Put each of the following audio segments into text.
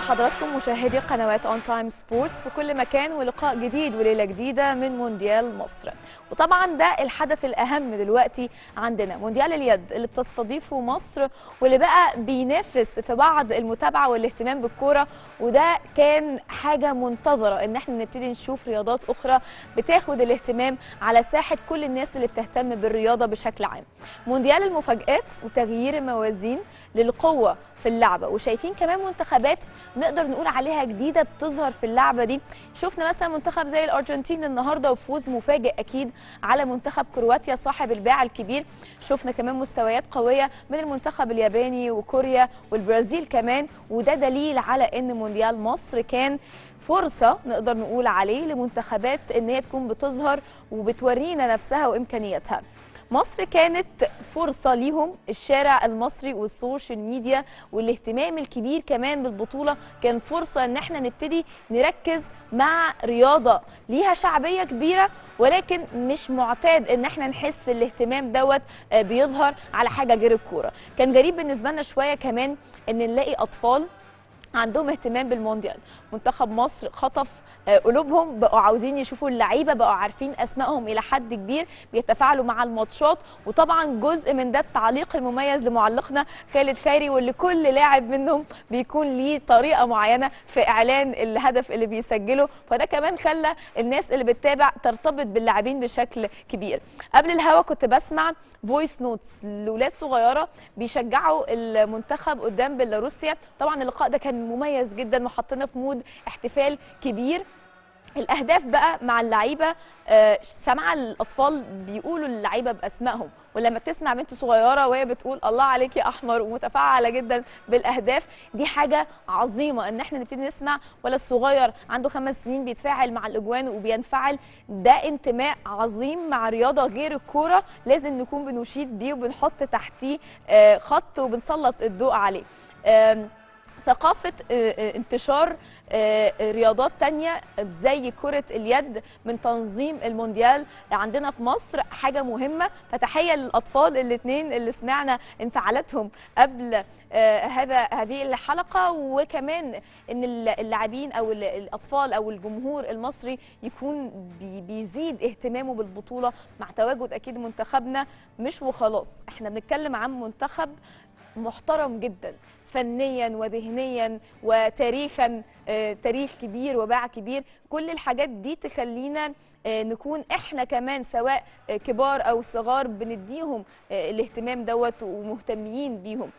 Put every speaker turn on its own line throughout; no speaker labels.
بحضراتكم مشاهدي قنوات اون تايم سبورتس في كل مكان ولقاء جديد وليله جديده من مونديال مصر وطبعا ده الحدث الاهم دلوقتي عندنا مونديال اليد اللي بتستضيفه مصر واللي بقى بينافس في بعض المتابعه والاهتمام بالكوره وده كان حاجه منتظره ان احنا نبتدي نشوف رياضات اخرى بتاخد الاهتمام على ساحه كل الناس اللي بتهتم بالرياضه بشكل عام مونديال المفاجات وتغيير الموازين للقوه في اللعبه وشايفين كمان منتخبات نقدر نقول عليها جديده بتظهر في اللعبه دي شفنا مثلا منتخب زي الارجنتين النهارده وفوز مفاجئ اكيد على منتخب كرواتيا صاحب الباع الكبير شفنا كمان مستويات قويه من المنتخب الياباني وكوريا والبرازيل كمان وده دليل على ان مونديال مصر كان فرصة نقدر نقول عليه لمنتخبات ان هي تكون بتظهر وبتورينا نفسها وامكانياتها مصر كانت فرصة ليهم الشارع المصري والسوشيال ميديا والاهتمام الكبير كمان بالبطولة كان فرصة ان احنا نبتدي نركز مع رياضة ليها شعبية كبيرة ولكن مش معتاد ان احنا نحس الاهتمام دوت بيظهر على حاجة غير الكورة كان غريب بالنسبة لنا شوية كمان ان نلاقي اطفال عندهم اهتمام بالمونديال منتخب مصر خطف قلوبهم بقوا عاوزين يشوفوا اللعيبه بقوا عارفين اسمائهم الى حد كبير بيتفاعلوا مع الماتشات وطبعا جزء من ده التعليق المميز لمعلقنا خالد خيري واللي كل لاعب منهم بيكون ليه طريقه معينه في اعلان الهدف اللي بيسجله فده كمان خلى الناس اللي بتتابع ترتبط باللاعبين بشكل كبير قبل الهوا كنت بسمع فويس نوتس لاولاد صغيره بيشجعوا المنتخب قدام بيلاروسيا طبعا اللقاء ده كان مميز جدا وحطنا في مود احتفال كبير الاهداف بقى مع اللعيبه آه سمع الاطفال بيقولوا اللعيبه باسمائهم ولما تسمع بنت صغيره وهي بتقول الله عليك يا احمر ومتفاعله جدا بالاهداف دي حاجه عظيمه ان احنا نبتدي نسمع ولا الصغير عنده خمس سنين بيتفاعل مع الاجوان وبينفعل ده انتماء عظيم مع رياضه غير الكوره لازم نكون بنشيد بيه وبنحط تحتيه آه خط وبنسلط الضوء عليه آه ثقافة انتشار رياضات تانية زي كرة اليد من تنظيم المونديال عندنا في مصر حاجة مهمة فتحية للأطفال الاثنين اللي سمعنا انفعالاتهم قبل هذا هذه الحلقة وكمان ان اللاعبين او الاطفال او الجمهور المصري يكون بيزيد اهتمامه بالبطولة مع تواجد اكيد منتخبنا مش وخلاص احنا بنتكلم عن منتخب محترم جدا فنيا وذهنيا وتاريخا تاريخ كبير وباع كبير كل الحاجات دي تخلينا نكون احنا كمان سواء كبار او صغار بنديهم الاهتمام دوت ومهتمين بيهم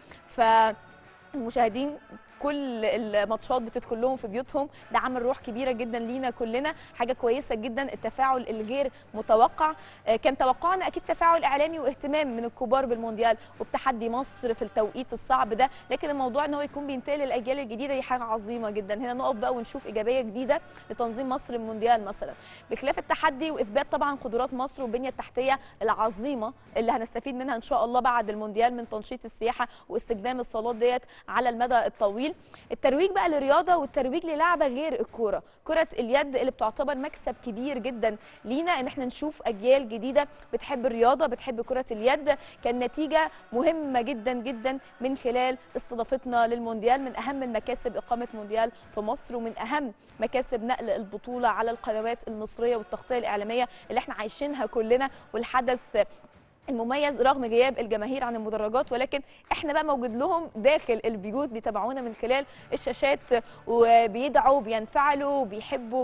فالمشاهدين كل الماتشات بتدخل لهم في بيوتهم ده عمل روح كبيره جدا لينا كلنا حاجه كويسه جدا التفاعل الغير متوقع كان توقعنا اكيد تفاعل اعلامي واهتمام من الكبار بالمونديال وبتحدي مصر في التوقيت الصعب ده لكن الموضوع ان هو يكون بينتقل للاجيال الجديده دي حاجه عظيمه جدا هنا نقف بقى ونشوف ايجابيه جديده لتنظيم مصر المونديال مثلا بخلاف التحدي واثبات طبعا قدرات مصر والبنيه التحتيه العظيمه اللي هنستفيد منها ان شاء الله بعد المونديال من تنشيط السياحه واستخدام الصالات ديت على المدى الطويل الترويج بقى للرياضه والترويج للعبه غير الكوره كره اليد اللي بتعتبر مكسب كبير جدا لينا ان احنا نشوف اجيال جديده بتحب الرياضه بتحب كره اليد كان نتيجه مهمه جدا جدا من خلال استضافتنا للمونديال من اهم المكاسب اقامه مونديال في مصر ومن اهم مكاسب نقل البطوله على القنوات المصريه والتغطيه الاعلاميه اللي احنا عايشينها كلنا والحدث المميز رغم غياب الجماهير عن المدرجات ولكن احنا بقى موجود لهم داخل البيوت بيتابعونا من خلال الشاشات وبيدعوا وبينفعلوا وبيحبوا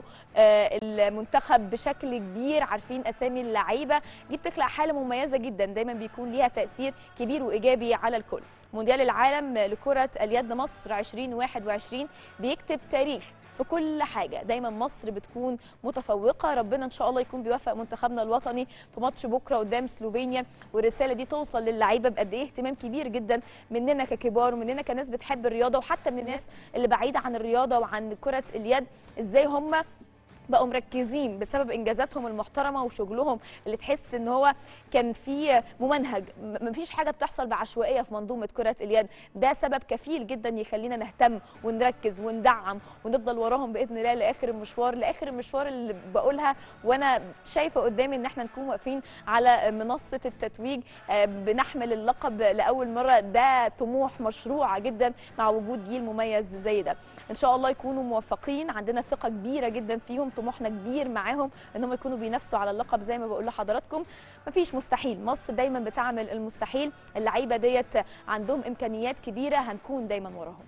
المنتخب بشكل كبير عارفين اسامي اللعيبه دي بتخلق حاله مميزه جدا دايما بيكون ليها تاثير كبير وايجابي على الكل مونديال العالم لكره اليد مصر 2021 بيكتب تاريخ في كل حاجه دايما مصر بتكون متفوقه ربنا ان شاء الله يكون بيوفق منتخبنا الوطني في ماتش بكره قدام سلوفينيا والرساله دي توصل للعيبه بقد ايه اهتمام كبير جدا مننا ككبار ومننا كناس بتحب الرياضه وحتى من الناس اللي بعيده عن الرياضه وعن كره اليد ازاي هم بقوا مركزين بسبب انجازاتهم المحترمه وشغلهم اللي تحس ان هو كان في ممنهج م- مفيش حاجه بتحصل بعشوائيه في منظومه كره اليد ده سبب كفيل جدا يخلينا نهتم ونركز وندعم ونفضل وراهم باذن الله لاخر المشوار لاخر المشوار اللي بقولها وانا شايفه قدامي ان احنا نكون واقفين على منصه التتويج آه، بنحمل اللقب لاول مره ده طموح مشروع جدا مع وجود جيل مميز زي ده ان شاء الله يكونوا موفقين عندنا ثقه كبيره جدا فيهم طموحنا كبير معاهم ان هم يكونوا بينافسوا على اللقب زي ما بقول لحضراتكم مفيش مستحيل مصر دايما بتعمل المستحيل اللعيبه ديت عندهم امكانيات كبيره هنكون دايما وراهم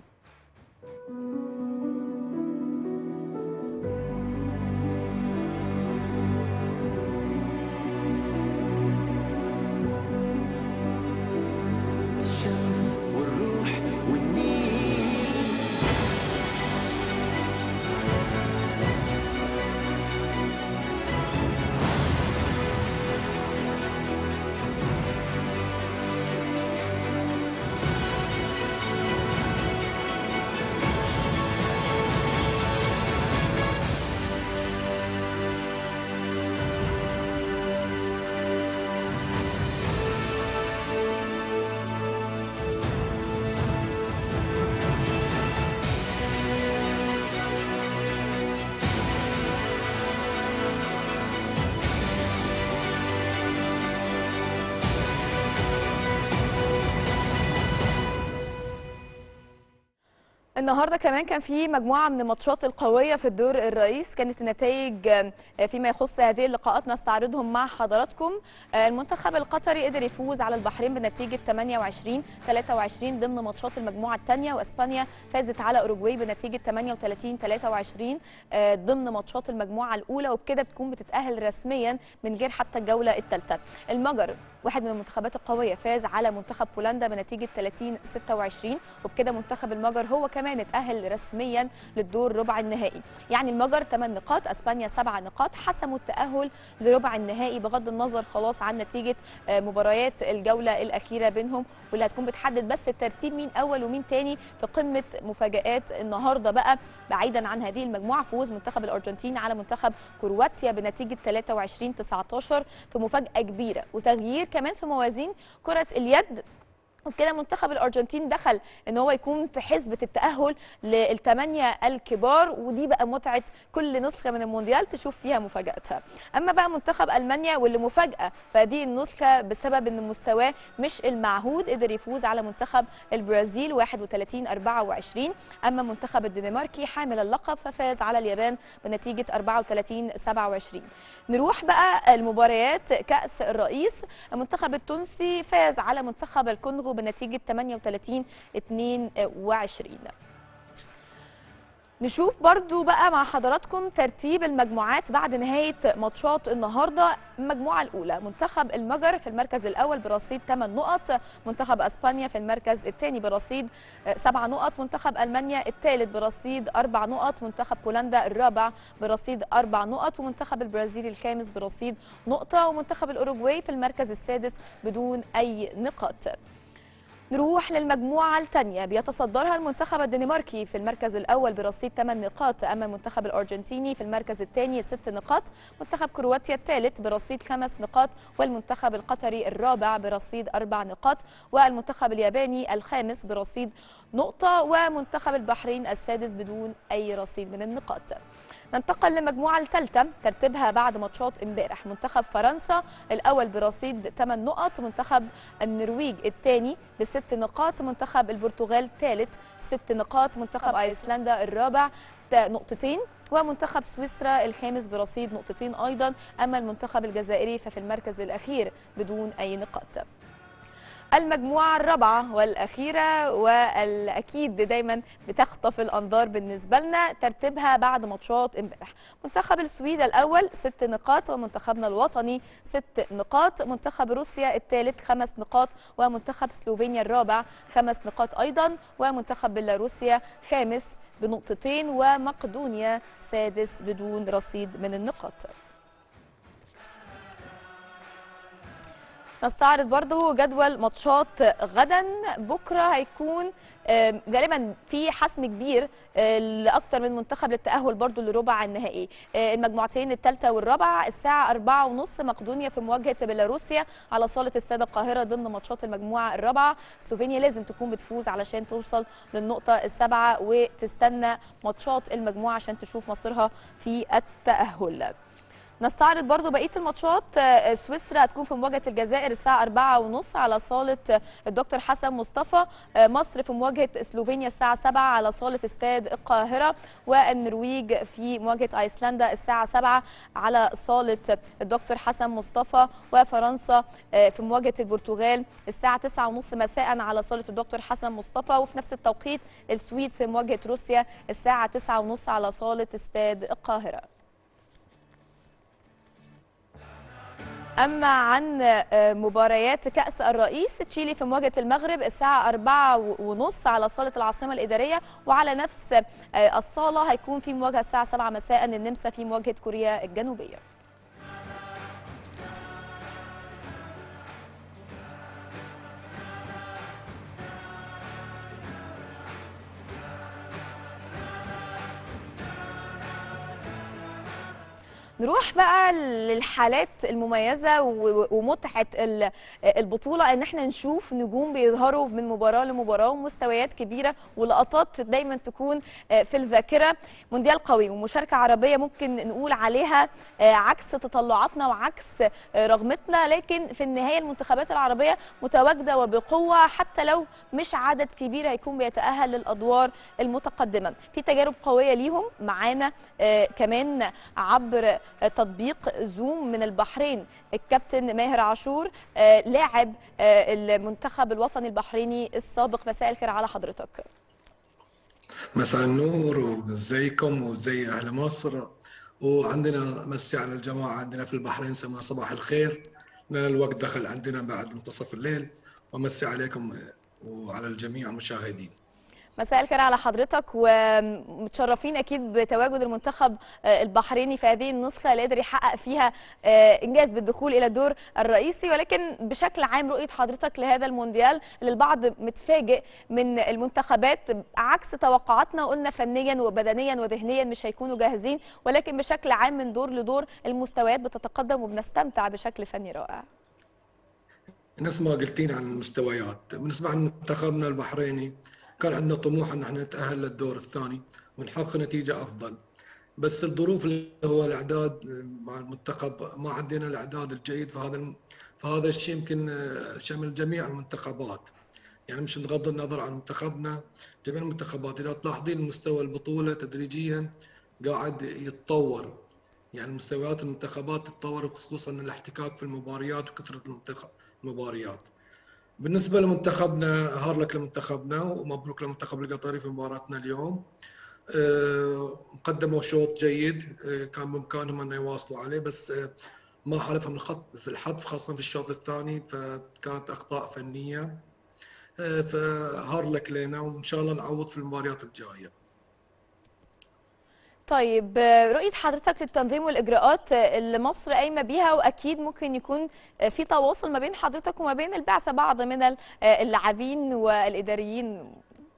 الشمس والروح والنيل
النهارده كمان كان في مجموعه من الماتشات القويه في الدور الرئيس كانت النتائج آه، فيما يخص هذه اللقاءات نستعرضهم مع حضراتكم آه، المنتخب القطري قدر يفوز على البحرين بنتيجه 28 23 ضمن ماتشات المجموعه الثانيه واسبانيا فازت على اوروجواي بنتيجه 38 23 آه، ضمن ماتشات المجموعه الاولى وبكده بتكون بتتاهل رسميا من غير حتى الجوله الثالثه المجر واحد من المنتخبات القويه فاز على منتخب بولندا بنتيجه 30 26 وبكده منتخب المجر هو كمان اتاهل رسميا للدور ربع النهائي يعني المجر 8 نقاط اسبانيا 7 نقاط حسموا التاهل لربع النهائي بغض النظر خلاص عن نتيجه آه، مباريات الجوله الاخيره بينهم واللي هتكون بتحدد بس الترتيب مين اول ومين تاني في قمه مفاجات النهارده بقى بعيدا عن هذه المجموعه فوز منتخب الارجنتين على منتخب كرواتيا بنتيجه 23 19 في مفاجاه كبيره وتغيير كمان في موازين كره اليد وبكده منتخب الارجنتين دخل ان هو يكون في حسبه التاهل للثمانيه الكبار ودي بقى متعه كل نسخه من المونديال تشوف فيها مفاجاتها اما بقى منتخب المانيا واللي مفاجاه في هذه النسخه بسبب ان مستواه مش المعهود قدر يفوز على منتخب البرازيل 31 24 اما منتخب الدنماركي حامل اللقب ففاز على اليابان بنتيجه 34 27 نروح بقى المباريات كاس الرئيس المنتخب التونسي فاز على منتخب الكونغو بنتيجه 38 22 نشوف برضو بقى مع حضراتكم ترتيب المجموعات بعد نهاية ماتشات النهاردة المجموعة الأولى منتخب المجر في المركز الأول برصيد 8 نقط منتخب أسبانيا في المركز الثاني برصيد 7 نقط منتخب ألمانيا الثالث برصيد 4 نقط منتخب بولندا الرابع برصيد 4 نقط ومنتخب البرازيل الخامس برصيد نقطة ومنتخب الأوروغواي في المركز السادس بدون أي نقاط نروح للمجموعة الثانية بيتصدرها المنتخب الدنماركي في المركز الأول برصيد 8 نقاط أما المنتخب الأرجنتيني في المركز الثاني 6 نقاط منتخب كرواتيا الثالث برصيد 5 نقاط والمنتخب القطري الرابع برصيد 4 نقاط والمنتخب الياباني الخامس برصيد نقطة ومنتخب البحرين السادس بدون أي رصيد من النقاط ننتقل للمجموعة الثالثة ترتيبها بعد ماتشات امبارح منتخب فرنسا الأول برصيد 8 نقط منتخب النرويج الثاني بست نقاط منتخب البرتغال الثالث ست نقاط منتخب ايسلندا الرابع تا- نقطتين ومنتخب سويسرا الخامس برصيد نقطتين أيضا أما المنتخب الجزائري ففي المركز الأخير بدون أي نقاط المجموعة الرابعة والأخيرة والأكيد دايما بتخطف الأنظار بالنسبة لنا ترتيبها بعد ماتشات امبارح منتخب السويد الأول ست نقاط ومنتخبنا الوطني ست نقاط منتخب روسيا الثالث خمس نقاط ومنتخب سلوفينيا الرابع خمس نقاط أيضا ومنتخب بيلاروسيا خامس بنقطتين ومقدونيا سادس بدون رصيد من النقاط نستعرض برضو جدول ماتشات غدا بكره هيكون آم، غالبا في حسم كبير آه، لاكثر من منتخب للتاهل برضو لربع النهائي آه، المجموعتين الثالثه والرابعه الساعه 4:30 مقدونيا في مواجهه بيلاروسيا على صاله استاد القاهره ضمن ماتشات المجموعه الرابعه سلوفينيا لازم تكون بتفوز علشان توصل للنقطه السابعه وتستنى ماتشات المجموعه عشان تشوف مصيرها في التاهل نستعرض برضو بقيه الماتشات آه، سويسرا هتكون في مواجهه الجزائر الساعه 4:30 على صاله آه، الدكتور حسن مصطفى آه، مصر في مواجهه سلوفينيا الساعه 7 على صاله استاد القاهره والنرويج في مواجهه ايسلندا الساعه 7 على صاله الدكتور حسن مصطفى وفرنسا آه، في مواجهه البرتغال الساعه 9:30 مساء على صاله الدكتور حسن مصطفى وفي نفس التوقيت السويد في مواجهه روسيا الساعه 9:30 على صاله استاد القاهره أما عن آه، مباريات كأس الرئيس تشيلي في مواجهة المغرب الساعة 4 ونص على صالة العاصمة الإدارية وعلى نفس آه، الصالة هيكون في مواجهة الساعة 7 مساء النمسا في مواجهة كوريا الجنوبية نروح بقى للحالات المميزه و- ومتعه ال- البطوله ان احنا نشوف نجوم بيظهروا من مباراه لمباراه ومستويات كبيره ولقطات دايما تكون في الذاكره مونديال قوي ومشاركه عربيه ممكن نقول عليها عكس تطلعاتنا وعكس رغبتنا لكن في النهايه المنتخبات العربيه متواجده وبقوه حتى لو مش عدد كبير هيكون بيتاهل للادوار المتقدمه في تجارب قويه ليهم معانا آه، كمان عبر تطبيق زوم من البحرين الكابتن ماهر عاشور آه، لاعب آه، المنتخب الوطني البحريني السابق مساء الخير على حضرتك
مساء النور وازيكم وازي اهل مصر وعندنا مسي على الجماعه عندنا في البحرين سموها صباح الخير لان الوقت دخل عندنا بعد منتصف الليل ومسي عليكم وعلى الجميع المشاهدين
مساء الخير على حضرتك ومتشرفين اكيد بتواجد المنتخب آه، البحريني في هذه النسخه اللي قدر يحقق فيها آه، انجاز بالدخول الى الدور الرئيسي ولكن بشكل عام رؤيه حضرتك لهذا المونديال اللي البعض متفاجئ من المنتخبات عكس توقعاتنا قلنا فنيا وبدنيا وذهنيا مش هيكونوا جاهزين ولكن بشكل عام من دور لدور المستويات بتتقدم وبنستمتع بشكل فني رائع
نفس ما قلتين عن المستويات بالنسبه عن منتخبنا البحريني كان عندنا طموح ان احنا نتاهل للدور الثاني ونحقق نتيجه افضل بس الظروف اللي هو الاعداد مع المنتخب ما عندنا الاعداد الجيد فهذا الم- فهذا الشيء يمكن آه، شمل جميع المنتخبات يعني مش بغض النظر عن منتخبنا جميع المنتخبات اذا تلاحظين مستوى البطوله تدريجيا قاعد يتطور يعني مستويات المنتخبات تتطور خصوصا الاحتكاك في المباريات وكثره المنتخب المباريات بالنسبه لمنتخبنا هارلك لمنتخبنا ومبروك للمنتخب القطري في مباراتنا اليوم آه، قدموا شوط جيد آه، كان بامكانهم ان يواصلوا عليه بس آه، ما حالفهم الخط في الحذف خاصه في الشوط الثاني فكانت اخطاء فنيه آه، فهارلك لنا وان شاء الله نعوض في المباريات الجايه
طيب آه، رؤية حضرتك للتنظيم والإجراءات آه، اللي مصر قايمة بيها وأكيد ممكن يكون آه، في تواصل ما بين حضرتك وما بين البعثة بعض من ال- آه، اللاعبين والإداريين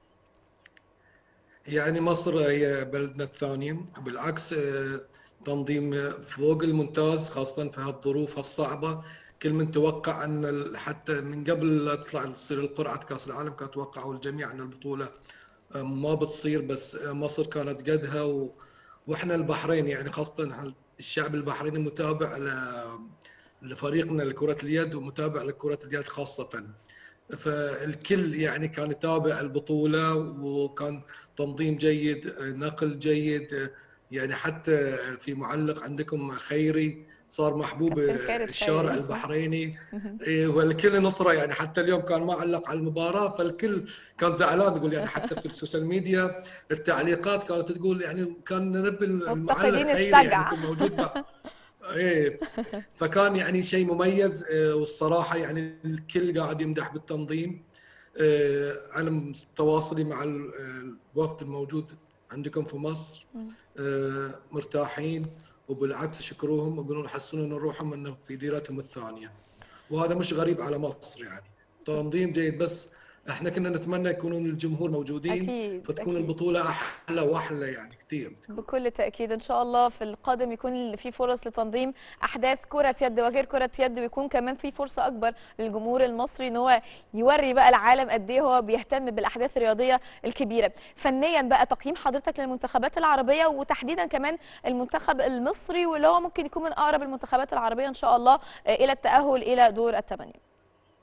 يعني مصر هي بلدنا الثاني بالعكس آه، تنظيم آه، فوق الممتاز خاصة في هالظروف الصعبة كل من توقع أن ال- حتى من قبل لا تطلع تصير القرعة كأس العالم كان توقعوا الجميع أن البطولة آه، ما بتصير بس آه، مصر كانت قدها و... وإحنا البحرين يعني خاصة إحنا الشعب البحريني متابع ل... لفريقنا لكرة اليد ومتابع لكرة اليد خاصة فالكل يعني كان يتابع البطولة وكان تنظيم جيد نقل جيد يعني حتى في معلق عندكم خيري صار محبوب
كابتن خالد
الشارع
خيري.
البحريني إيه، والكل نطره يعني حتى اليوم كان ما علق على المباراة فالكل كان زعلان يقول يعني حتى في السوشيال ميديا التعليقات كانت تقول يعني كان نبي المعلق
مفتقدين
خيري
السجع.
يعني يكون موجود مع- ايه فكان يعني شيء مميز آه، والصراحه يعني الكل قاعد يمدح بالتنظيم آه، انا تواصلي مع ال- آه، الوفد الموجود عندكم في مصر آه، مرتاحين وبالعكس شكروهم ويقولون حسنوا من روحهم انه في ديرتهم الثانيه وهذا مش غريب على مصر يعني تنظيم جيد بس احنا كنا نتمنى يكونون الجمهور موجودين
أكيد،
فتكون
أكيد.
البطوله احلى واحلى يعني كثير
بكل تأكيد إن شاء الله في القادم يكون في فرص لتنظيم أحداث كرة يد وغير كرة يد ويكون كمان في فرصة أكبر للجمهور المصري إن هو يوري بقى العالم قد إيه هو بيهتم بالأحداث الرياضية الكبيرة. فنيا بقى تقييم حضرتك للمنتخبات العربية وتحديدا كمان المنتخب المصري واللي هو ممكن يكون من أقرب المنتخبات العربية إن شاء الله آه، إلى التأهل إلى دور الثمانية.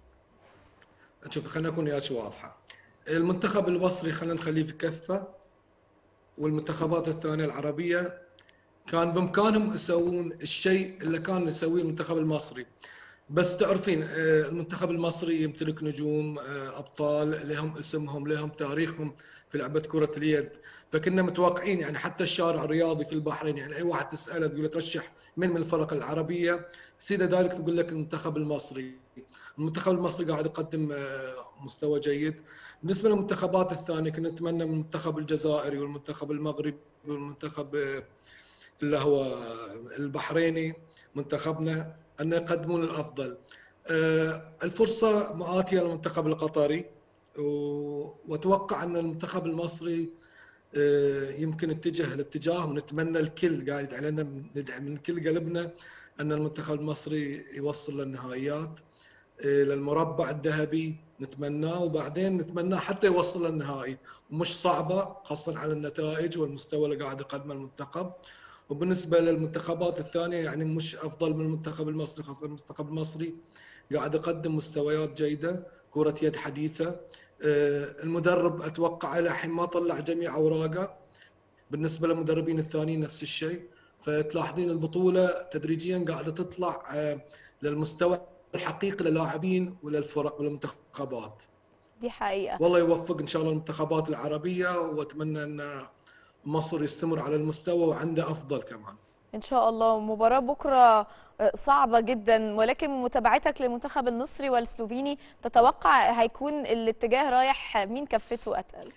شوف خلينا نكون يا شو واضحه المنتخب المصري خلينا نخليه في كفه والمنتخبات الثانيه العربيه كان بامكانهم يسوون الشيء اللي كان يسويه المنتخب المصري بس تعرفين آه، المنتخب المصري يمتلك نجوم آه، ابطال لهم اسمهم لهم تاريخهم في لعبه كره اليد فكنا متوقعين يعني حتى الشارع الرياضي في البحرين يعني اي واحد تساله تقول له ترشح من من الفرق العربيه سيده ذلك تقول لك المنتخب المصري المنتخب المصري قاعد يقدم آه، مستوى جيد بالنسبه للمنتخبات الثانيه كنا نتمنى من المنتخب الجزائري والمنتخب المغربي والمنتخب آه، اللي هو البحريني منتخبنا ان يقدمون الافضل آه، الفرصه مآتيه للمنتخب القطري و- واتوقع ان المنتخب المصري آه، يمكن اتجه الاتجاه ونتمنى الكل قاعد يدعي لنا ندعي من كل قلبنا ان المنتخب المصري يوصل للنهائيات آه، للمربع الذهبي نتمناه وبعدين نتمناه حتى يوصل للنهائي ومش صعبه خاصه على النتائج والمستوى اللي قاعد يقدمه المنتخب وبالنسبه للمنتخبات الثانيه يعني مش افضل من المنتخب المصري خاصه المنتخب المصري قاعد يقدم مستويات جيده كره يد حديثه آه، المدرب اتوقع الى الحين ما طلع جميع اوراقه بالنسبه للمدربين الثانيين نفس الشيء فتلاحظين البطوله تدريجيا قاعده تطلع آه، للمستوى الحقيقي للاعبين وللفرق والمنتخبات
دي حقيقة.
والله يوفق ان شاء الله المنتخبات العربيه واتمنى ان مصر يستمر على المستوى وعنده افضل كمان
ان شاء الله مباراه بكره صعبه جدا ولكن متابعتك للمنتخب المصري والسلوفيني تتوقع هيكون الاتجاه رايح مين كفته اتقل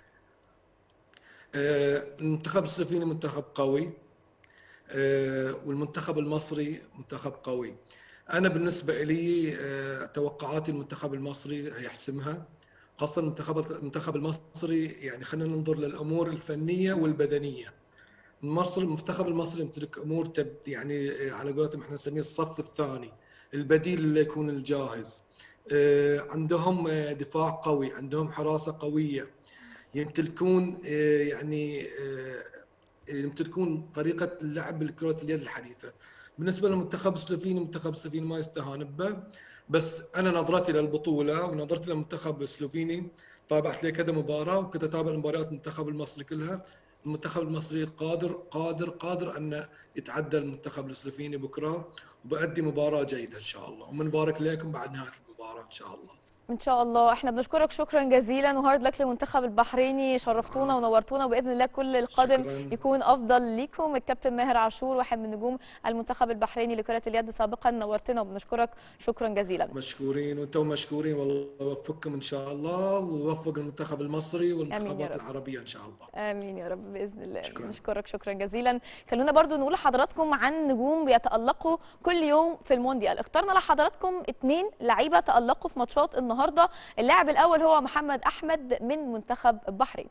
آه، المنتخب السلوفيني منتخب قوي آه، والمنتخب المصري منتخب قوي انا بالنسبه لي آه، توقعاتي المنتخب المصري هيحسمها خاصه المنتخب المنتخب المصري يعني خلينا ننظر للامور الفنيه والبدنيه مصر المنتخب المصري يمتلك امور تب يعني آه، على قولتهم احنا نسميه الصف الثاني البديل اللي يكون الجاهز آه، عندهم آه، دفاع قوي عندهم حراسه قويه يمتلكون آه، يعني آه، يمتلكون طريقه اللعب بالكره اليد الحديثه بالنسبه للمنتخب السلوفيني المنتخب السلوفيني ما يستهان به بس انا نظرتي للبطوله ونظرتي للمنتخب السلوفيني تابعت لي كذا مباراه وكنت اتابع مباريات المنتخب المصري كلها المنتخب المصري قادر قادر قادر ان يتعدى المنتخب السلوفيني بكره وبأدي مباراه جيده ان شاء الله ومنبارك لكم بعد نهايه المباراه ان شاء الله
ان شاء الله احنا بنشكرك شكرا جزيلا وهارد لك للمنتخب البحريني شرفتونا ونورتونا وباذن الله كل القادم
شكراً.
يكون افضل ليكم الكابتن ماهر عاشور واحد من نجوم المنتخب البحريني لكره اليد سابقا نورتنا وبنشكرك شكرا جزيلا
مشكورين وانتم مشكورين والله يوفقكم ان شاء الله ويوفق المنتخب المصري
آمين يا
والمنتخبات
رب.
العربيه ان شاء الله
امين يا رب باذن الله
شكراً.
نشكرك شكرا جزيلا خلونا برضو نقول لحضراتكم عن نجوم بيتالقوا كل يوم في المونديال اخترنا لحضراتكم اثنين لعيبه تالقوا في ماتشات النهارده اللاعب الاول هو محمد احمد من منتخب البحرين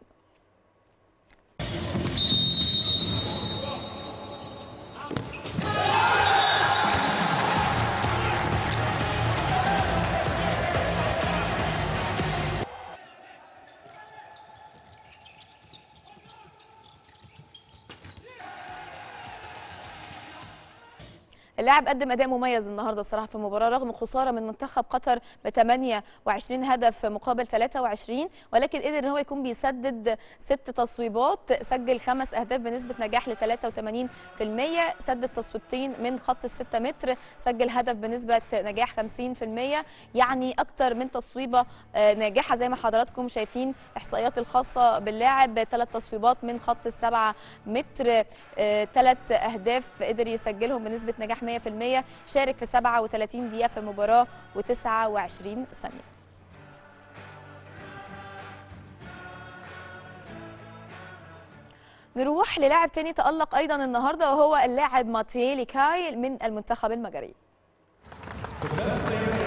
اللاعب قدم اداء مميز النهارده الصراحه في المباراه رغم خساره من منتخب قطر ب 28 هدف مقابل 23 ولكن قدر ان هو يكون بيسدد ست تصويبات سجل خمس اهداف بنسبه نجاح ل 83% سدد تصويبتين من خط ال 6 متر سجل هدف بنسبه نجاح 50% يعني اكتر من تصويبه آه، ناجحه زي ما حضراتكم شايفين احصائيات الخاصه باللاعب ثلاث تصويبات من خط السبعة متر ثلاث اهداف قدر يسجلهم بنسبه نجاح 100% شارك في 37 دقيقه في المباراه و29 ثانيه نروح للاعب تاني تألق أيضا النهارده وهو اللاعب ماتيلي كاي من المنتخب المجري
The best player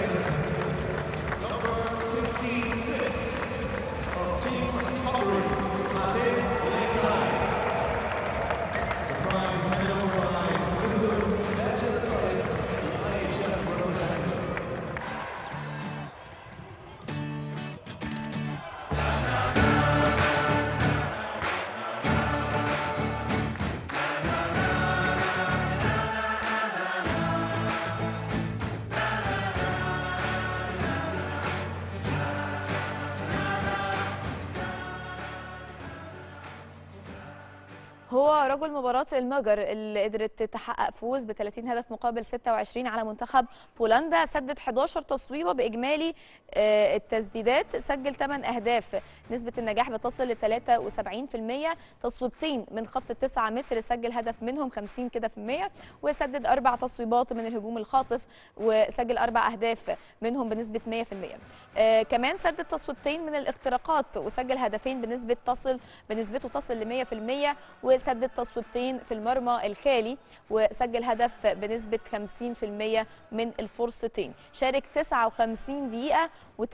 رجل مباراة المجر اللي قدرت تحقق فوز ب 30 هدف مقابل 26 على منتخب بولندا سدد 11 تصويبة بإجمالي آه، التسديدات سجل 8 أهداف نسبة النجاح بتصل ل 73% تصويبتين من خط 9 متر سجل هدف منهم 50 كده في المية وسدد أربع تصويبات من الهجوم الخاطف وسجل أربع أهداف منهم بنسبة 100% آه كمان سدد تصويبتين من الاختراقات وسجل هدفين بنسبة تصل بنسبته تصل ل 100% وسدد تصويبتين في المرمى الخالي وسجل هدف بنسبة 50% من الفرصتين شارك 59 دقيقة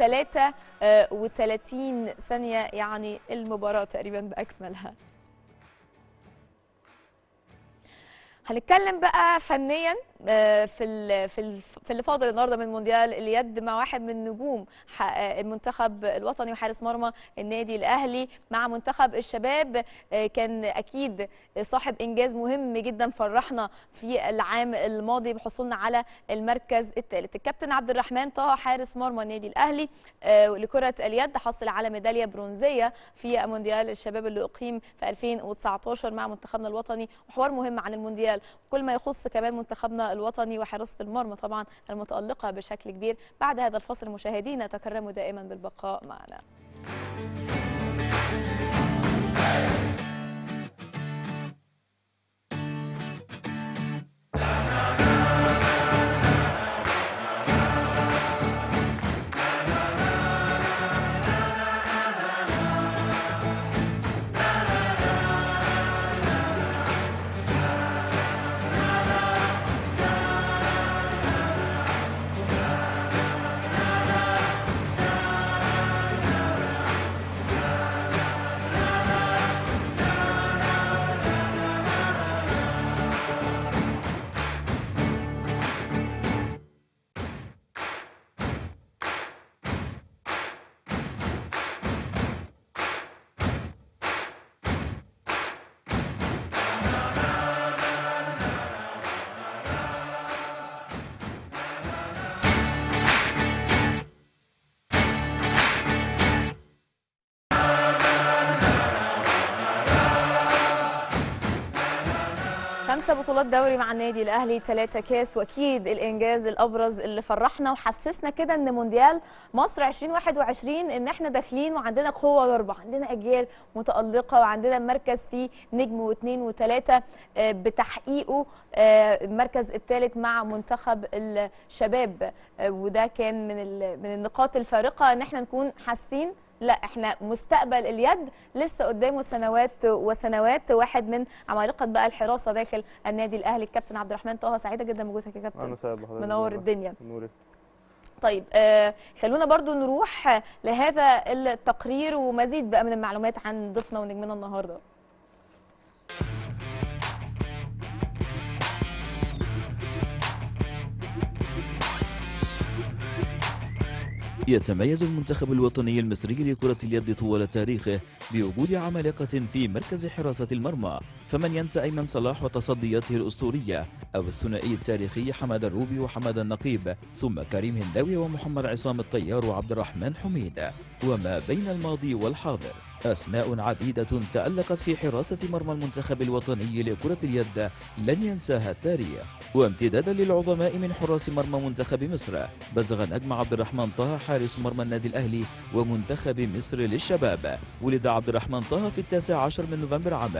و33 ثانية يعني المباراة تقريبا بأكملها هنتكلم بقى فنيا آه، في ال- في ال- في اللي فاضل النهارده من مونديال اليد مع واحد من نجوم ح- آه، المنتخب الوطني وحارس مرمى النادي الاهلي مع منتخب الشباب آه، كان اكيد صاحب انجاز مهم جدا فرحنا في العام الماضي بحصولنا على المركز الثالث الكابتن عبد الرحمن طه حارس مرمى النادي الاهلي آه، لكره اليد حصل على ميداليه برونزيه في مونديال الشباب اللي اقيم في 2019 مع منتخبنا الوطني وحوار مهم عن المونديال كل ما يخص كمان منتخبنا الوطني وحراسه المرمى طبعا المتالقه بشكل كبير بعد هذا الفصل مشاهدينا تكرموا دائما بالبقاء معنا خمسة بطولات دوري مع النادي الأهلي ثلاثة كاس وأكيد الإنجاز الأبرز اللي فرحنا وحسسنا كده إن مونديال مصر 2021 إن إحنا داخلين وعندنا قوة ضربة عندنا أجيال متألقة وعندنا مركز فيه نجم واثنين وثلاثة آه، بتحقيقه آه، المركز الثالث مع منتخب الشباب آه، وده كان من ال- من النقاط الفارقة إن إحنا نكون حاسين لا احنا مستقبل اليد لسه قدامه سنوات وسنوات واحد من عمالقه بقى الحراسه داخل النادي الاهلي الكابتن عبد الرحمن طه سعيده جدا بوجودك يا
انا
كابتن
سعيد بحضرتك
منور
والله.
الدنيا
نوري
طيب آه خلونا برضو نروح لهذا التقرير ومزيد بقى من المعلومات عن ضيفنا ونجمنا النهارده
يتميز المنتخب الوطني المصري لكرة اليد طوال تاريخه بوجود عمالقة في مركز حراسة المرمى فمن ينسى أيمن صلاح وتصدياته الأسطورية أو الثنائي التاريخي حماد الروبي وحماد النقيب ثم كريم هنداوي ومحمد عصام الطيار وعبد الرحمن حميد وما بين الماضي والحاضر أسماء عديدة تألقت في حراسة مرمى المنتخب الوطني لكرة اليد لن ينساها التاريخ وامتدادا للعظماء من حراس مرمى منتخب مصر بزغ نجم عبد الرحمن طه حارس مرمى النادي الأهلي ومنتخب مصر للشباب ولد عبد الرحمن طه في التاسع عشر من نوفمبر عام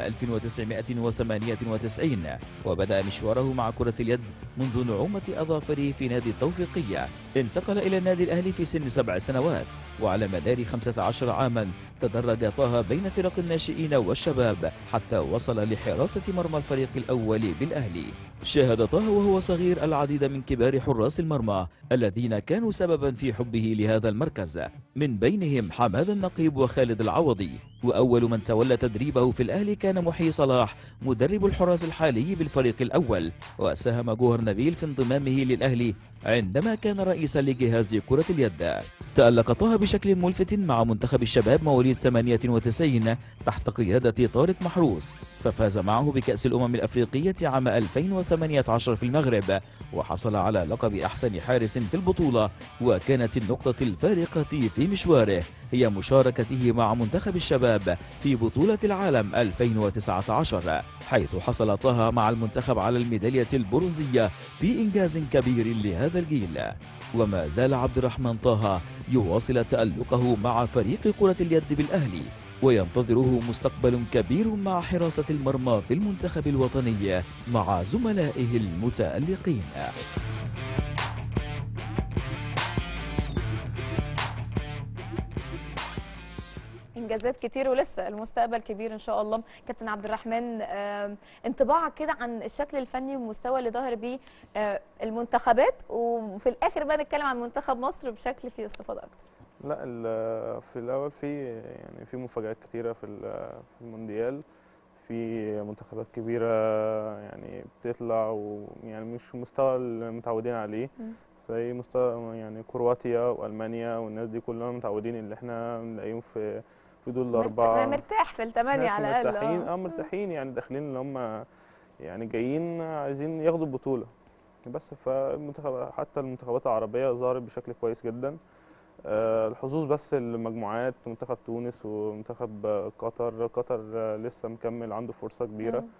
1998 وبدأ مشواره مع كرة اليد منذ نعومة أظافره في نادي التوفيقية انتقل إلى النادي الأهلي في سن سبع سنوات وعلى مدار 15 عاما تدرج طه بين فرق الناشئين والشباب حتى وصل لحراسة مرمى الفريق الأول بالأهلي شاهد طه وهو صغير العديد من كبار حراس المرمى الذين كانوا سببا في حبه لهذا المركز من بينهم حماد النقيب وخالد العوضي وأول من تولى تدريبه في الأهلي كان محيي صلاح مدرب الحراس الحالي بالفريق الأول وساهم جوهر نبيل في انضمامه للأهلي عندما كان رئيسا لجهاز كرة اليد تألق طه بشكل ملفت مع منتخب الشباب مواليد 98 تحت قيادة طارق محروس ففاز معه بكأس الأمم الأفريقية عام 2018 في المغرب وحصل على لقب أحسن حارس في البطولة وكانت النقطة الفارقة في في مشواره هي مشاركته مع منتخب الشباب في بطولة العالم 2019 حيث حصل طه مع المنتخب على الميدالية البرونزية في إنجاز كبير لهذا الجيل وما زال عبد الرحمن طه يواصل تألقه مع فريق كرة اليد بالأهلي وينتظره مستقبل كبير مع حراسة المرمى في المنتخب الوطني مع زملائه المتألقين
انجازات كتير ولسه المستقبل كبير ان شاء الله كابتن عبد الرحمن آم، انطباعك كده عن الشكل الفني والمستوى اللي ظهر بيه آه، المنتخبات وفي الاخر بقى نتكلم عن منتخب مصر بشكل فيه استفاضه اكتر
لا ال- في الاول في يعني في مفاجآت كتيره في ال- في المونديال في منتخبات كبيره يعني بتطلع ويعني مش مستوى المتعودين عليه
مم.
زي مستوى يعني كرواتيا والمانيا والناس دي كلنا متعودين اللي احنا نلاقيهم في في دول
مرت-
الاربعه
مرتاح في الثمانيه
ناس
على الاقل
مرتاحين
آه.
اه مرتاحين يعني داخلين اللي هم يعني جايين عايزين ياخدوا البطولة بس فالمنتخب حتى المنتخبات العربية ظهرت بشكل كويس جدا آه، الحظوظ بس المجموعات منتخب تونس ومنتخب آه، قطر قطر آه، لسه مكمل عنده فرصة كبيرة
مم.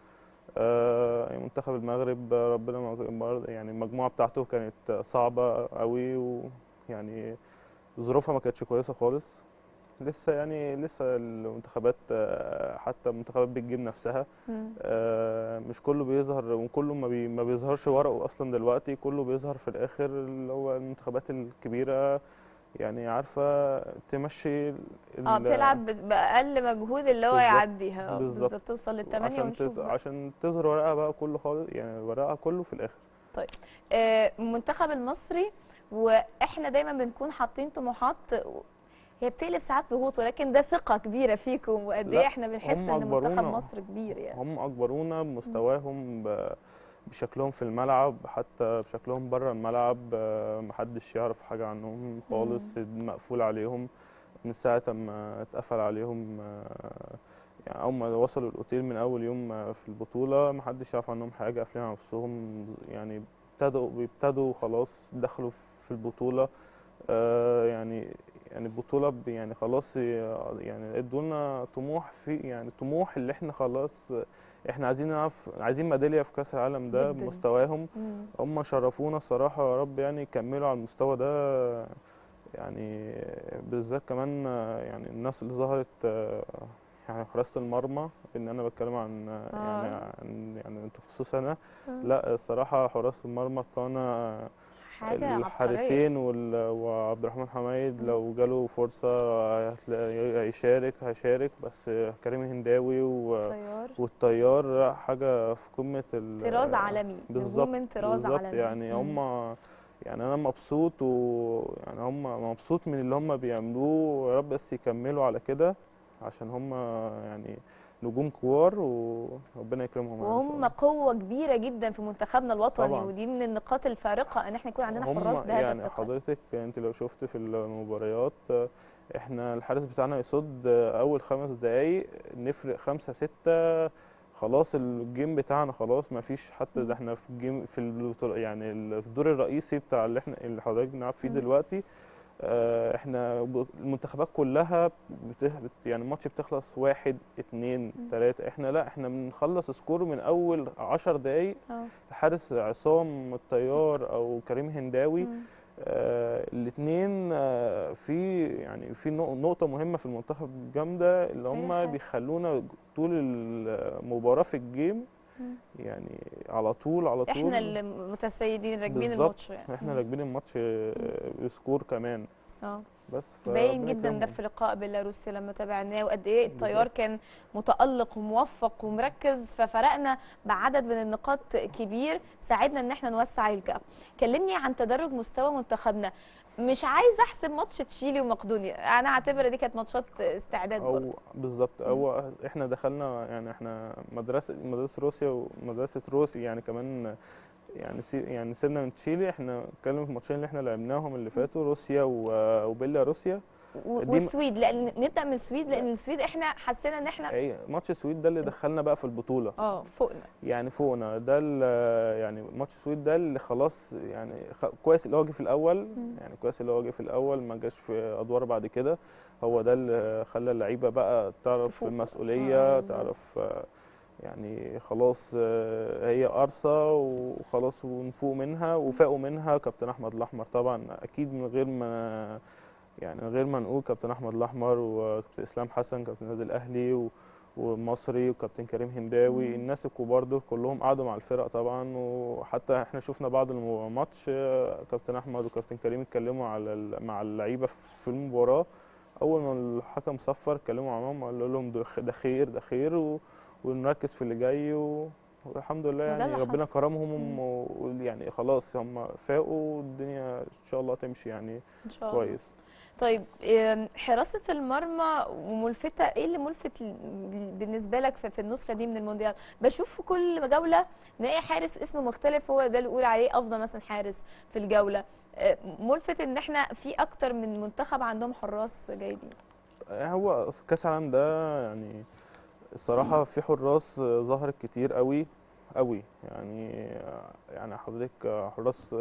آه، منتخب المغرب آه، ربنا ما- برضه يعني المجموعة بتاعته كانت صعبة قوي ويعني ظروفها ما كانتش كويسة خالص لسه يعني لسه المنتخبات آه، حتى منتخبات بتجيب نفسها
مم.
آه، مش كله بيظهر وكله ما, بي ما بيظهرش ورقه اصلا دلوقتي كله بيظهر في الاخر اللي هو المنتخبات الكبيره يعني عارفه تمشي ال-
اه
ال-
بتلعب ب- باقل مجهود اللي هو
بالظبط،
يعديها آه،
بالظبط.
بالظبط توصل للثمانيه
عشان
ونشوف
تز...
بقى.
عشان تظهر ورقها بقى كله خالص يعني ورقها كله في الاخر
آه، المنتخب المصري واحنا دايما بنكون حاطين طموحات هي بتقلب ساعات ضغوط ولكن ده ثقه كبيره فيكم وقد ايه
لا،
احنا بنحس
هم
ان منتخب
أكبرونا.
مصر كبير يعني
هم اكبرونا بمستواهم ب... بشكلهم في الملعب حتى بشكلهم بره الملعب آه، محدش يعرف حاجه عنهم خالص مقفول عليهم من ساعه ما اتقفل عليهم آه، يعني اول ما وصلوا الاوتيل من اول يوم آه، في البطوله محدش يعرف عنهم حاجه قافلين على نفسهم يعني ابتدوا بيبتدوا خلاص دخلوا في البطوله آه، يعني يعني البطوله ب- يعني خلاص آه، يعني ادونا طموح في يعني طموح اللي احنا خلاص آه، احنا عايزين نلعب عايزين ميداليه في كاس العالم ده
جداً.
بمستواهم
مم.
هم شرفونا الصراحه يا رب يعني يكملوا على المستوى ده يعني بالذات كمان آه، يعني الناس اللي ظهرت آه، يعني حراسه المرمى ان انا بتكلم عن آه، يعني
آه.
عن يعني انت خصوصا انا
آه.
لا الصراحه حراس المرمى بتوعنا
حاجه عبقريه
الحارسين وال- وعبد الرحمن حمايد لو جاله فرصة هتلاقي- هيشارك هيشارك بس كريم هنداوي و-
طيار
والطيار حاجة في قمة ال
طراز عالمي
بالظبط
نجوم من طراز
بالظبط
عالمي
يعني
مم.
هم يعني انا مبسوط ويعني هم مبسوط من اللي هم بيعملوه ويا رب بس يكملوا على كده عشان هم يعني نجوم كبار وربنا يكرمهم يعني إن شاء
وهم
الله.
قوة كبيرة جدا في منتخبنا الوطني
طبعا.
ودي من النقاط الفارقة ان احنا يكون عندنا
هم
حراس بهذا
يعني
الثقل
حضرتك انت لو شفت في المباريات آه، احنا الحارس بتاعنا يصد آه، اول خمس دقايق نفرق خمسة ستة خلاص الجيم بتاعنا خلاص ما فيش حتى
مم.
ده احنا في الجيم في البطولة- يعني ال- في الدور الرئيسي بتاع اللي احنا اللي حضرتك بنلعب فيه
مم.
دلوقتي آه، احنا ب- المنتخبات كلها بت... بت... يعني الماتش بتخلص واحد اتنين
مم.
تلاتة احنا لا احنا بنخلص سكور من اول عشر دقايق
اه
حارس عصام الطيار او كريم هنداوي
مم.
آه الاثنين آه في يعني في نق- نقطة مهمة في المنتخب جامدة اللي
أي
هم
حاجة.
بيخلونا طول المباراة في الجيم
مم.
يعني على طول على طول
احنا اللي متسيدين راكبين
بالظبط.
الماتش يعني
احنا
مم.
راكبين الماتش آه، بسكور كمان
اه
بس
باين
فربنا
جدا ده
يكرمهم.
في لقاء بيلاروسيا لما تابعناه وقد ايه الطيار
بالظبط.
كان متالق وموفق ومركز ففرقنا بعدد من النقاط كبير ساعدنا ان احنا نوسع الجاب كلمني عن تدرج مستوى منتخبنا مش عايزه احسب ماتش تشيلي ومقدونيا انا اعتبر دي كانت ماتشات استعداد برضه
او بالظبط او احنا دخلنا يعني احنا مدرسه مدرسه روسيا ومدرسه روسيا يعني كمان يعني سي يعني سيبنا من تشيلي احنا نتكلم في الماتشين اللي احنا لعبناهم اللي فاتوا روسيا و- وبيلاروسيا
و-
دي م-
والسويد لان نبدا من السويد لان السويد احنا حسينا ان احنا
اي ماتش السويد ده اللي دخلنا بقى في البطوله
اه فوقنا
يعني فوقنا ده ال- يعني ماتش السويد ده اللي خلاص يعني خ- كويس اللي هو جه في الاول
مم.
يعني كويس اللي هو جه في الاول ما جاش في ادوار بعد كده هو ده اللي خلى اللعيبه بقى تعرف
تفوق.
المسؤوليه
آه، بالظبط.
تعرف آه، يعني خلاص آه، هي قرصه وخلاص ونفوق منها وفاقوا منها كابتن احمد الاحمر طبعا اكيد من غير ما يعني من غير ما نقول كابتن احمد الاحمر وكابتن اسلام حسن كابتن النادي الاهلي و ومصري وكابتن كريم هنداوي
مم.
الناس الكبار دول كلهم قعدوا مع الفرق طبعا وحتى احنا شفنا بعد الماتش آه، كابتن احمد وكابتن كريم اتكلموا على ال- مع اللعيبه في المباراه اول ما الحكم صفر اتكلموا معاهم قالوا لهم ده خ- ده خير ده خير و... ونركز في اللي جاي و... والحمد لله
وده
يعني
اللي
ربنا
حصل.
كرمهم
مم.
و- ويعني خلاص هم فاقوا والدنيا ان شاء الله تمشي يعني
ان شاء الله
كويس
طيب آم، حراسة المرمى وملفتة ايه اللي ملفت ل- بالنسبة لك في في النسخة دي من المونديال؟ بشوف في كل جولة نلاقي حارس اسمه مختلف هو ده اللي يقول عليه افضل مثلا حارس في الجولة آه، ملفت ان احنا في اكتر من منتخب عندهم حراس جيدين
هو كاس العالم ده يعني الصراحة في حراس ظهرت كتير قوي قوي يعني يعني حضرتك حراس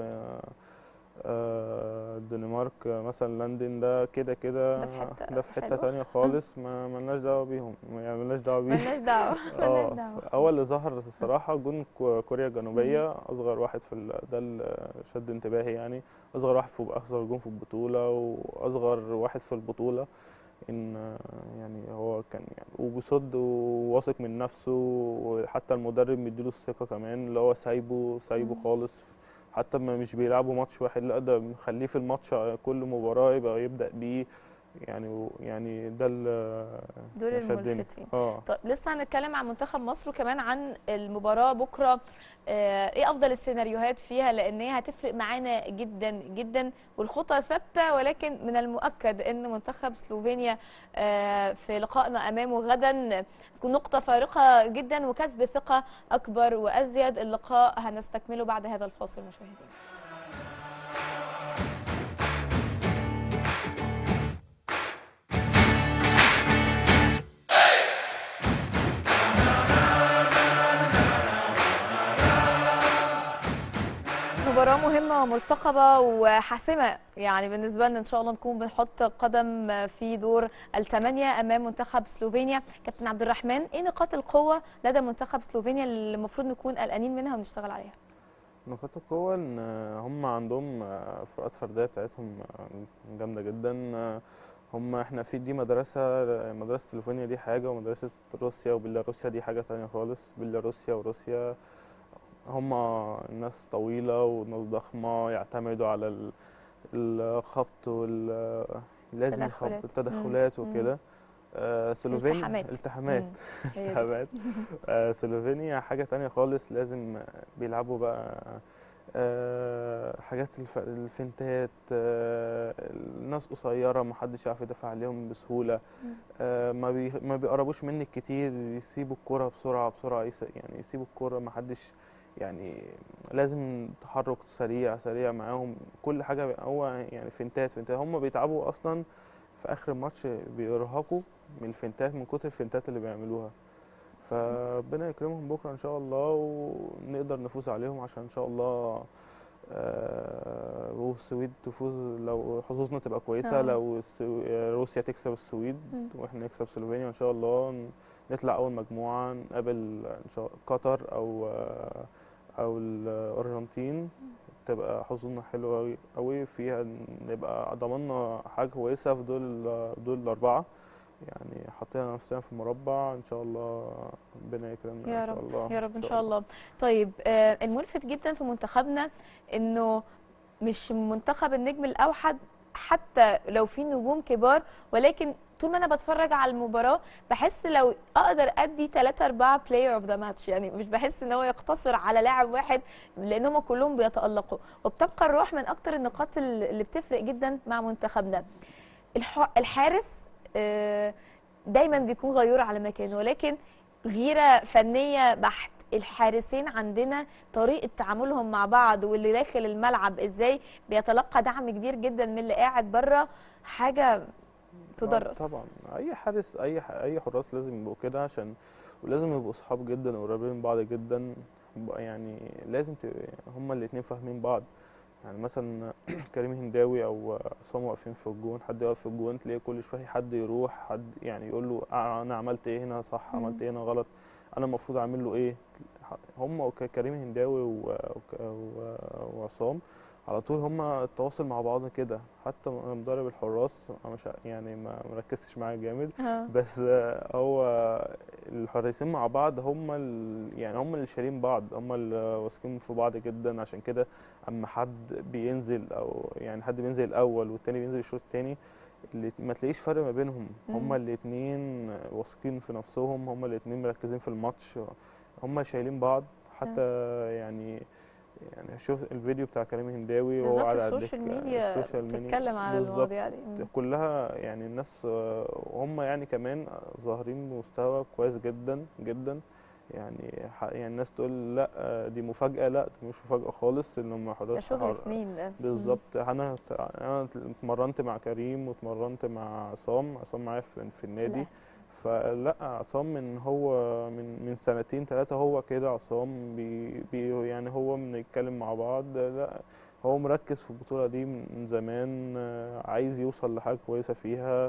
آه، الدنمارك مثلا لندن ده كده كده
ده في حتة
ده في حتة
حلوة.
تانية خالص ما ملناش دعوة بيهم يعني ملناش دعوة بيه
ملناش دعوة ملناش
اه
دعوة
اول اللي ظهر الصراحه جون كو- كوريا الجنوبيه اصغر واحد في ال- ده اللي شد انتباهي يعني اصغر واحد في اصغر جون في البطوله واصغر واحد في البطوله ان آه، يعني هو كان يعني وبيصد وواثق من نفسه وحتى المدرب مديله الثقه كمان اللي هو سايبه سايبه
مم.
خالص حتى ما مش بيلعبوا ماتش واحد لا ده مخليه في الماتش كل مباراه يبقى يبدا بيه يعني يعني ده اللي
دول
شدني.
الملفتين
اه
طيب لسه هنتكلم عن منتخب مصر وكمان عن المباراة بكرة آه، ايه افضل السيناريوهات فيها لان هي هتفرق معانا جدا جدا والخطة ثابتة ولكن من المؤكد ان منتخب سلوفينيا آه، في لقائنا امامه غدا تكون نقطة فارقة جدا وكسب ثقة اكبر وازيد اللقاء هنستكمله بعد هذا الفاصل مشاهدينا مباراة مهمة ومرتقبة وحاسمة يعني بالنسبة لنا إن شاء الله نكون بنحط قدم في دور الثمانية أمام منتخب سلوفينيا كابتن عبد الرحمن إيه نقاط القوة لدى منتخب سلوفينيا اللي المفروض نكون قلقانين منها ونشتغل عليها
نقاط القوة إن هم عندهم فروقات فردية بتاعتهم جامدة جدا هم احنا في دي مدرسة مدرسة سلوفينيا دي حاجة ومدرسة روسيا وبيلاروسيا دي حاجة تانية خالص بيلاروسيا وروسيا هم ناس طويلة وناس ضخمة يعتمدوا على ال- الخبط وال لازم
تدخلات.
الخبط التدخلات
مم.
وكده آه، سلوفينيا
التحامات.
التحامات
مم. هي دي.
التهابات آه، سلوفينيا حاجة تانية خالص لازم بيلعبوا بقى آه، حاجات الف- الفنتات آه، الناس قصيرة محدش يعرف يدافع عليهم بسهولة
مم.
آه، ما بي ما بيقربوش منك كتير يسيبوا الكرة بسرعة بسرعة يس- يعني يسيبوا الكرة محدش يعني لازم تحرك سريع سريع معاهم كل حاجة بي- هو يعني فنتات فنتات هم بيتعبوا أصلا في آخر الماتش بيرهقوا من الفنتات من كتر الفنتات اللي بيعملوها فربنا يكرمهم بكرة إن شاء الله ونقدر نفوز عليهم عشان إن شاء الله آه، والسويد تفوز لو حظوظنا تبقى كويسة
آه.
لو السو- روسيا تكسب السويد
مم.
واحنا نكسب سلوفينيا وان شاء الله ن- نطلع اول مجموعه نقابل ان شاء قطر او او الارجنتين تبقى حظوظنا حلوه قوي قوي فيها نبقى ضمننا حاجه كويسه في دول دول الاربعه يعني حطينا نفسنا في مربع ان شاء الله ربنا يكرمنا
يا
ان شاء
رب
الله
يا رب ان شاء الله طيب آه، الملفت جدا في منتخبنا انه مش منتخب النجم الاوحد حتى لو في نجوم كبار ولكن طول ما انا بتفرج على المباراه بحس لو اقدر ادي 3 4 بلاير اوف ذا ماتش يعني مش بحس ان هو يقتصر على لاعب واحد لان هم كلهم بيتالقوا وبتبقى الروح من اكتر النقاط اللي اللي بتفرق جدا مع منتخبنا الح- الحارس آه، دايما بيكون غيور على مكانه ولكن غيره فنيه بحت الحارسين عندنا طريقه تعاملهم مع بعض واللي داخل الملعب ازاي بيتلقى دعم كبير جدا من اللي قاعد بره حاجه تدرس
آه طبعا اي حارس اي ح- اي حراس لازم يبقوا كده عشان ولازم يبقوا صحاب جدا وقريبين من بعض جدا ب- يعني لازم ت... هما الاتنين فاهمين بعض يعني مثلا كريم هنداوي او عصام واقفين في الجون حد يقف في الجون تلاقي كل شويه حد يروح حد يعني يقول له آه انا عملت ايه هنا صح
مم.
عملت ايه هنا غلط انا المفروض اعمل له ايه هم وكريم هنداوي و- وك- و- وعصام على طول هم التواصل مع بعض كده حتى مدرب الحراس أنا مش ع- يعني ما مركزتش معاه جامد
آه.
بس آه، هو الحراسين مع بعض هم ال... يعني هم اللي شايلين بعض هم اللي واثقين في بعض جدا عشان كده اما حد بينزل او يعني حد بينزل الاول والتاني بينزل الشوط التاني اللي ما تلاقيش فرق ما بينهم
مم.
هم الاتنين واثقين في نفسهم هم الاتنين مركزين في الماتش هم شايلين بعض حتى يعني يعني شوف الفيديو بتاع كريم هنداوي وهو
بالظبط
قاعد على
السوشيال
الدكة،
ميديا
السوشيال ميديا
بتتكلم على
بالظبط.
المواضيع دي مم.
كلها يعني الناس آه، وهم يعني كمان ظاهرين بمستوى كويس جدا جدا يعني ح- يعني الناس تقول لا آه، دي مفاجأة لا دي مش مفاجأة خالص ان هم
ده
حراس
شغل
حر-
سنين ده مم.
بالظبط انا انا اتمرنت مع كريم واتمرنت مع عصام عصام معايا في في النادي
لا.
فلا عصام من هو من من سنتين ثلاثة هو كده عصام بي بي يعني هو بنتكلم مع بعض لا هو مركز في البطولة دي من زمان آه، عايز يوصل لحاجة كويسة فيها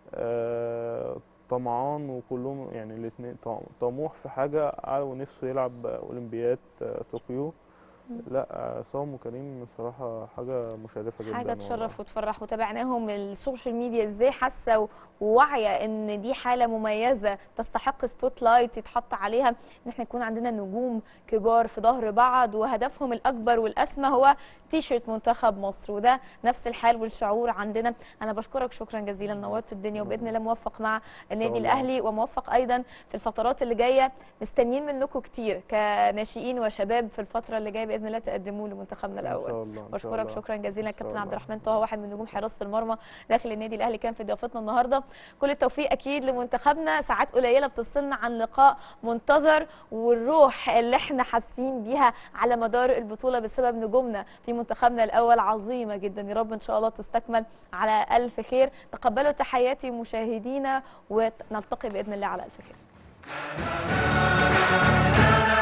آه، طمعان وكلهم يعني الاتنين طم- طموح في حاجة أعلى ونفسه يلعب أولمبياد آه، طوكيو
مم.
لا عصام وكريم الصراحة حاجة مشرفة جدا
حاجه
والله.
تشرف وتفرح وتابعناهم السوشيال ميديا ازاي حاسه وواعيه ان دي حاله مميزه تستحق سبوت لايت يتحط عليها ان احنا يكون عندنا نجوم كبار في ظهر بعض وهدفهم الاكبر والاسمى هو تيشيرت منتخب مصر وده نفس الحال والشعور عندنا انا بشكرك شكرا جزيلا نورت الدنيا وباذن الله موفق مع النادي
الله.
الاهلي وموفق ايضا في الفترات اللي جايه مستنيين منكم كتير كناشئين وشباب في الفتره اللي جايه باذن الله تقدموا لمنتخبنا
إن
الاول
شاء الله إن شاء
بشكرك
الله.
شكرا جزيلا
إن شاء
كابتن عبد
الله.
الرحمن طه واحد من نجوم حراسه المرمى داخل النادي الاهلي كان في ضيافتنا النهارده كل التوفيق اكيد لمنتخبنا ساعات قليله بتفصلنا عن لقاء منتظر والروح اللي احنا حاسين بيها على مدار البطوله بسبب نجومنا في منتخبنا الاول عظيمه جدا يا رب ان شاء الله تستكمل على الف خير تقبلوا تحياتي مشاهدينا ونلتقي باذن الله على الف خير